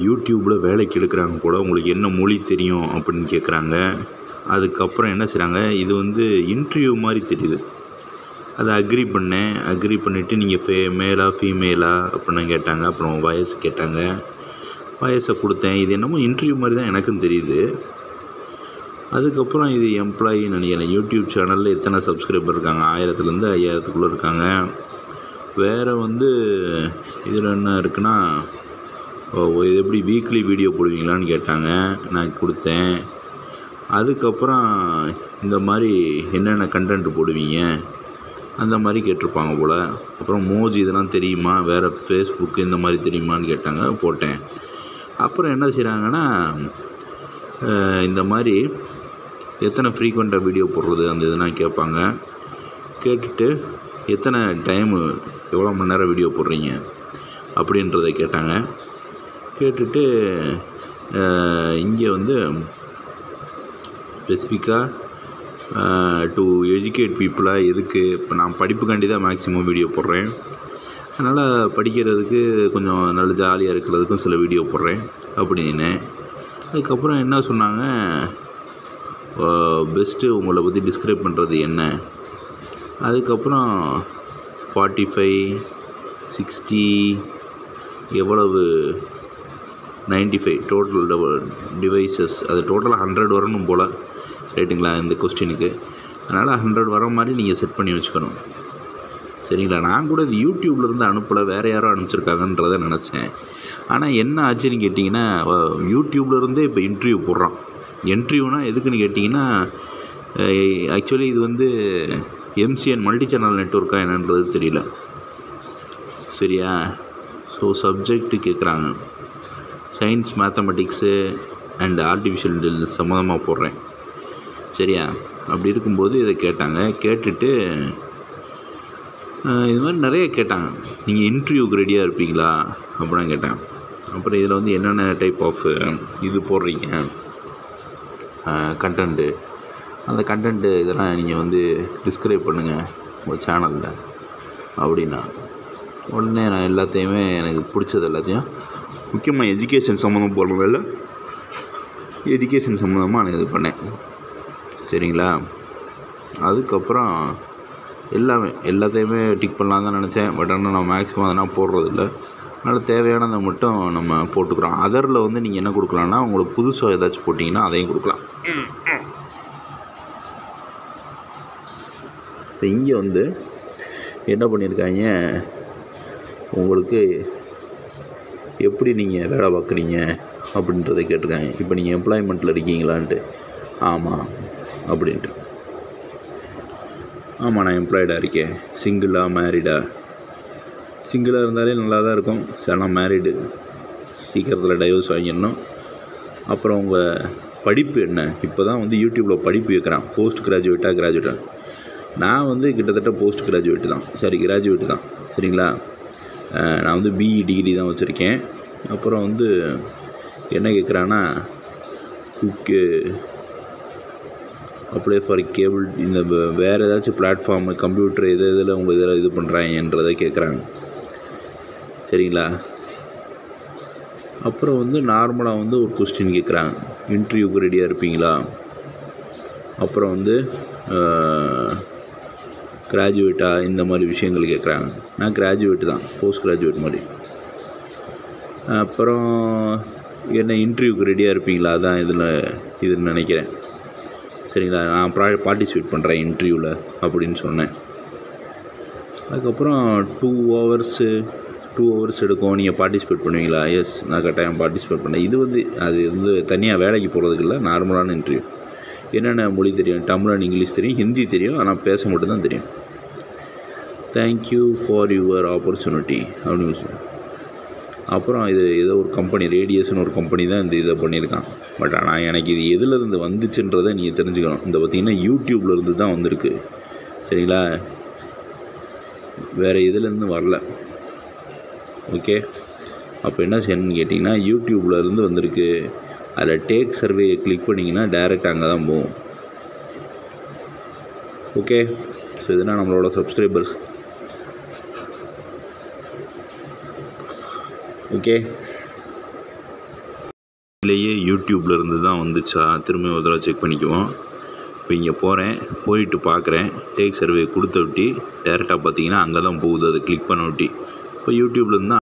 யூடியூப்பில் வேலைக்கு எடுக்கிறாங்க கூட உங்களுக்கு என்ன மொழி தெரியும் அப்படின்னு கேட்குறாங்க அதுக்கப்புறம் என்ன செய்கிறாங்க இது வந்து இன்டர்வியூ மாதிரி தெரியுது அதை அக்ரி பண்ணேன் அக்ரி பண்ணிவிட்டு நீங்கள் ஃபே மேலா ஃபீமேலா அப்படின்னு கேட்டாங்க அப்புறம் வயசு கேட்டாங்க வயசை கொடுத்தேன் இது என்னமோ இன்டர்வியூ மாதிரி தான் எனக்கும் தெரியுது அதுக்கப்புறம் இது எம்ப்ளாயின்னு நினைக்கிறேன் யூடியூப் சேனலில் எத்தனை சப்ஸ்கிரைபர் இருக்காங்க ஆயிரத்துலேருந்து ஐயாயிரத்துக்குள்ளே இருக்காங்க வேறு வந்து இதில் என்ன இருக்குன்னா ஓ, இது எப்படி வீக்லி வீடியோ போடுவீங்களான்னு கேட்டாங்க நான் கொடுத்தேன் அதுக்கப்புறம் இந்த மாதிரி என்னென்ன கண்டென்ட் போடுவீங்க அந்த மாதிரி கேட்டிருப்பாங்க போல் அப்புறம் மோஜி இதெல்லாம் தெரியுமா வேறு ஃபேஸ்புக்கு இந்த மாதிரி தெரியுமான்னு கேட்டாங்க போட்டேன் அப்புறம் என்ன செய்கிறாங்கன்னா அஹ், இந்த மாதிரி எத்தனை ஃப்ரீக்வெண்ட்டாக வீடியோ போடுறது அந்த இதெல்லாம் கேட்பாங்க கேட்டுட்டு எத்தனை டைமு எவ்வளோ மணி நேரம் வீடியோ போடுறீங்க அப்படின்றத கேட்டாங்க கேட்டுட்டு இங்கே வந்து ஸ்பெசிஃபிக்காக டு எஜுகேட் பீப்புளாக எதுக்கு இப்போ நான் படிப்புக்காண்டி தான் மேக்ஸிமம் வீடியோ போடுறேன் அதனால் படிக்கிறதுக்கு கொஞ்சம் நல்ல ஜாலியாக இருக்கிறதுக்கும் சில வீடியோ போடுறேன் அப்படின்னு அதுக்கப்புறம் என்ன சொன்னாங்க பெஸ்ட்டு உங்களை பற்றி டிஸ்கிரைப் பண்ணுறது என்ன அதுக்கப்புறம் ஃபார்ட்டி ஃபைவ் சிக்ஸ்டி எவ்வளவு நைன்ட்டி ஃபைவ் டோட்டல் டிவைசஸ் அது டோட்டலாக ஹண்ட்ரட் வரணும் போல் ரைட்டுங்களா இந்த கொஸ்டினுக்கு அதனால் ஹண்ட்ரட் வர மாதிரி நீங்கள் செட் பண்ணி வச்சுக்கணும் சரிங்களா நான் கூட இது யூடியூப்லேருந்து அனுப்பலை வேறு யாரோ அனுப்பிச்சிருக்காங்கன்றதை நினச்சேன் ஆனால் என்ன ஆச்சுன்னு கேட்டிங்கன்னா யூடியூப்லேருந்தே இப்போ இன்டர்வியூ போடுறான் இன்டர்வியூனா எதுக்குன்னு கேட்டிங்கன்னா ஆக்சுவலி இது வந்து எம்சிஎன் மல்டி சேனல் நெட்ஒர்க்கா என்னன்றது தெரியல சரியா ஸோ சப்ஜெக்ட் கேட்குறாங்க science mathematics and artificial intelligence சம்மந்தமாக போடுறேன் சரியா அப்படி இருக்கும்போது இதை கேட்டாங்க கேட்டுட்டு அஹ், இது மாதிரி நிறைய கேட்டாங்க நீங்கள் இன்டர்வியூக்கு ரெடியாக இருப்பீங்களா அப்படின்னு கேட்டேன் அப்புறம் இதில் வந்து என்னென்ன டைப் ஆஃப் இது போடுறீங்க கண்டென்ட்டு அந்த கண்டென்ட்டு இதெல்லாம் நீங்கள் வந்து டிஸ்கிரைப் பண்ணுங்கள் உங்கள் சேனலில் அப்படின்னா உடனே நான் எல்லாத்தையுமே எனக்கு பிடிச்சது எல்லாத்தையும் முக்கியமாக எஜுகேஷன் சம்மந்தம் போடுறதில்ல எஜுகேஷன் சம்மந்தமாக நான் இது பண்ணேன் சரிங்களா அதுக்கப்புறம் எல்லாமே எல்லாத்தையுமே டிக் பண்ணலாம் தான் நினச்சேன் பட் ஆனால் நான் மேக்ஸிமம் அதெல்லாம் போடுறதில்ல அதனால் தேவையானதை மட்டும் நம்ம போட்டுக்கிறோம் அதரில் வந்து நீங்கள் என்ன கொடுக்கலான்னா உங்களுக்கு புதுசாக ஏதாச்சும் போட்டிங்கன்னா அதையும் கொடுக்கலாம் இப்போ இங்கே வந்து என்ன பண்ணியிருக்காங்க உங்களுக்கு எப்படி நீங்கள் வேலை பார்க்குறீங்க அப்படின்றத கேட்டிருக்காங்க இப்போ நீங்கள் எம்ப்ளாய்மெண்ட்டில் இருக்கீங்களான்ட்டு ஆமாம் அப்படின்ட்டு ஆமாம் நான் எம்ப்ளாய்டாக இருக்கேன் சிங்கிளா மேரிடா சிங்கிளாக இருந்தாலே நல்லா தான் இருக்கும் ஆனால் மேரிடு சீக்கிரத்தில் டைவர்ஸ் வாங்கிடணும் அப்புறம் உங்கள் படிப்பு என்ன இப்போ தான் வந்து யூடியூப்பில் படிப்பு வைக்கிறான் போஸ்ட் கிராஜுவேட்டாக கிராஜுவேட்டா நான் வந்து கிட்டத்தட்ட போஸ்ட் கிராஜுவேட் தான் சாரி கிராஜுவேட் தான் சரிங்களா அஹ் நான் வந்து பிஇ டிகிரி தான் வச்சுருக்கேன் அப்புறம் வந்து என்ன கேட்குறான்னா குக்கு அப்ளை ஃபார் கேபிள் இந்த வ- வேறு ஏதாச்சும் பிளாட்ஃபார்மு கம்ப்யூட்டர் எது இதில் உங்கள் இதில் இது பண்ணுறாங்கன்றதை கேட்குறாங்க சரிங்களா அப்புறம் வந்து நார்மலாக வந்து ஒரு கொஸ்டின் கேட்குறாங்க இன்டர்வியூக்கு ரெடியாக இருப்பீங்களா அப்புறம் வந்து கிராஜுவேட்டா இந்த மாதிரி விஷயங்கள் கேட்குறாங்க நான் கிராஜுவேட் தான் போஸ்ட் கிராஜுவேட் மாதிரி அப்புறம் என்ன இன்டர்வியூக்கு ரெடியாக இருப்பீங்களா அதான் இதில் இதுன்னு நினைக்கிறேன் சரிங்களா நான் ப்ரா பார்ட்டிசிபேட் பண்ணுறேன் இன்டர்வியூவில் அப்படின்னு சொன்னேன் அதுக்கப்புறம் டூ ஹவர்ஸு டூ ஹவர்ஸ் எடுக்கும் நீங்கள் பார்ட்டிசிபேட் பண்ணுவீங்களா எஸ் நான் கட்டாயம் பார்ட்டிசிபேட் பண்ணேன் இது வந்து அது வந்து தனியாக வேலைக்கு போகிறதுக்கு இல்லை நார்மலான இன்டர்வியூ என்னென்ன மொழி தெரியும் தமிழ் அண்ட் இங்கிலீஷ் தெரியும் ஹிந்தி தெரியும் ஆனால் பேச மட்டும்தான் தெரியும் தேங்க்யூ ஃபார் யுவர் ஆப்பர்ச்சுனிட்டி அப்படின்னு சொல்லி அப்புறம் இது ஏதோ ஒரு கம்பெனி ரேடியஸ்னு ஒரு கம்பெனி தான் இந்த இதை பண்ணியிருக்கான் பட் ஆனால் எனக்கு இது எதுலேருந்து வந்துச்சுன்றதை நீங்கள் தெரிஞ்சுக்கணும் இந்த பார்த்தீங்கன்னா யூடியூப்ல இருந்து தான் வந்திருக்கு சரிங்களா வேறு இதுலேருந்து வரல ஓகே அப்போ என்ன செய்யணும்னு கேட்டிங்கன்னா யூடியூப்ல இருந்து வந்திருக்கு அதில் டேக் சர்வேயை கிளிக் பண்ணிங்கன்னா டேரெக்ட் அங்கே தான் போகும் ஓகே ஸோ இதுனா நம்மளோட சப்ஸ்கிரைபர்ஸ் ஓகே இல்லையே யூடியூப்ல இருந்து தான் வந்துச்சா திரும்ப ஒரு தடவை செக் பண்ணிக்குவோம் இப்போ இங்கே போகிறேன் போயிட்டு பார்க்குறேன் டேக் சர்வே கொடுத்த ஒட்டி டேரெக்டாக பார்த்தீங்கன்னா அங்கே தான் போகுது அதை கிளிக் பண்ண ஒட்டி இப்போ யூடியூப்லேருந்து தான்